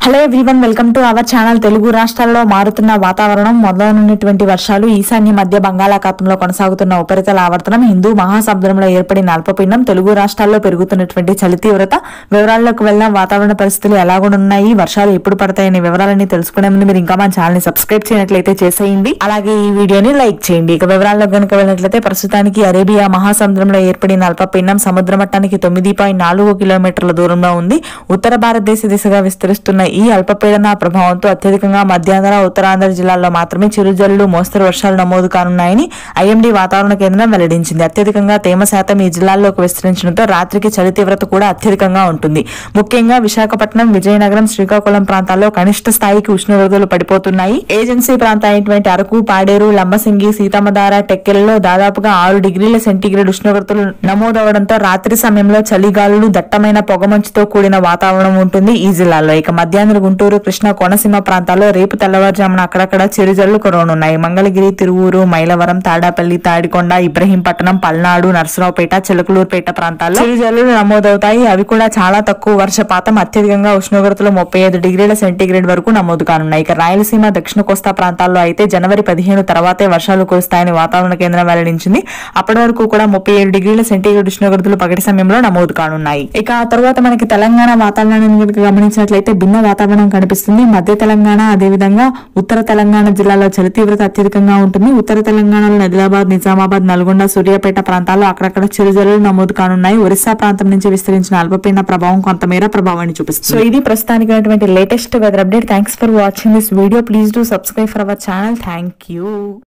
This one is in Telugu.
hello everyone welcome to our channel Telugu రాష్ట్రాల్లో మారుతున్న వాతావరణం మొదలైనటువంటి వర్షాలు ఈశాన్య మధ్య బంగాళాఖాతంలో కొనసాగుతున్న ఉపరితల ఆవర్తనం హిందూ మహాసముద్రంలో ఏర్పడిన అల్పపీడనం తెలుగు రాష్ట్రాల్లో పెరుగుతున్నటువంటి చలి తీవ్రత వివరాల్లోకి వెళ్ళిన వాతావరణ పరిస్థితులు ఎలాగున్నాయి వర్షాలు ఎప్పుడు పడతాయనే వివరాలన్నీ తెలుసుకునే ముందు మీరు ఇంకా మన ఛానల్ ని సబ్స్క్రైబ్ చేయనట్లయితే చేసేయండి అలాగే ఈ వీడియోని లైక్ చేయండి ఇక వివరాల్లో కనుక వెళ్ళినట్లయితే ప్రస్తుతానికి అరేబియా మహాసముద్రంలో ఏర్పడిన అల్పపీడనం సముద్ర మట్టానికి తొమ్మిది పాయింట్ నాలుగు కిలోమీటర్ల దూరంలో ఉంది ఉత్తర భారతదేశ దిశగా విస్తరిస్తున్న ఈ అల్పపీడన ప్రభావంతో అత్యధికంగా మధ్యాంధ్ర ఉత్తరాంధ్ర జిల్లాల్లో మాత్రమే చిరుజల్లు మోస్తరు వర్షాలు నమోదు కానున్నాయని ఐఎండీ వాతావరణ కేంద్రం వెల్లడించింది అత్యధికంగా తేమ శాతం ఈ జిల్లాల్లోకి విస్తరించడంతో రాత్రికి చలి తీవ్రత కూడా అత్యధికంగా ఉంటుంది ముఖ్యంగా విశాఖపట్నం విజయనగరం శ్రీకాకుళం ప్రాంతాల్లో కనిష్ట స్థాయికి ఉష్ణోగ్రతలు పడిపోతున్నాయి ఏజెన్సీ ప్రాంత అయినటువంటి అరకు పాడేరు లంబసింగి సీతమ్మధార టెక్కెలలో దాదాపుగా ఆరు డిగ్రీల సెంటీగ్రేడ్ ఉష్ణోగ్రతలు నమోదవడంతో రాత్రి సమయంలో చలిగాలులు దట్టమైన పొగమంచుతో కూడిన వాతావరణం ఉంటుంది ఈ జిల్లాలో ఇక మధ్యాహ్నం గుంటూరు కృష్ణా కోనసీమ ప్రాంతాల్లో రేపు తెల్లవారుజామున అక్కడక్కడ చిరుజల్లు కురవనున్నాయి మంగళగిరి తిరువూరు మైలవరం తాడాపల్లి తాడికొండ ఇబ్రహీంపట్నం పల్నాడు నర్సరావుపేట చిలకలూరుపేట ప్రాంతాల్లో చిరుజల్లులు నమోదవుతాయి అవి కూడా చాలా తక్కువ వర్షపాతం అత్యధికంగా ఉష్ణోగ్రతలు ముప్పై ఐదు డిగ్రీల సెంటీగ్రేడ్ వరకు నమోదు కానున్నాయి ఇక రాయలసీమ దక్షిణ కోస్తా ప్రాంతాల్లో అయితే జనవరి పదిహేను తర్వాతే వర్షాలు కురుస్తాయని వాతావరణ కేంద్రం వెల్లడించింది అప్పటి వరకు కూడా ముప్పై ఏడు డిగ్రీల సెంటీగ్రేడ్ ఉష్ణోగ్రతలు పగటి సమయంలో నమోదు కానున్నాయి ఇక ఆ తర్వాత మనకి తెలంగాణ వాతావరణాన్ని కనుక గమనించినట్లయితే భిన్న వాతావరణం కనిపిస్తుంది మధ్య తెలంగాణ అదేవిధంగా ఉత్తర తెలంగాణ జిల్లాలో చలి తీవ్రత అత్యధికంగా ఉంటుంది ఉత్తర తెలంగాణలో ఆదిలాబాద్ నిజామాబాద్ నల్గొండ సూర్యాపేట ప్రాంతాల్లో అక్కడక్కడ చిరుజల్లులు నమోదు కానున్నాయి ఒరిస్సా ప్రాంతం నుంచి విస్తరించిన అల్పపీడన ప్రభావం కొంతమేర ప్రభావాన్ని చూపిస్తుంది సో ఇది ప్రస్తుతానికి ఉన్నటువంటి latest weather update thanks for watching this video please do subscribe for our channel thank you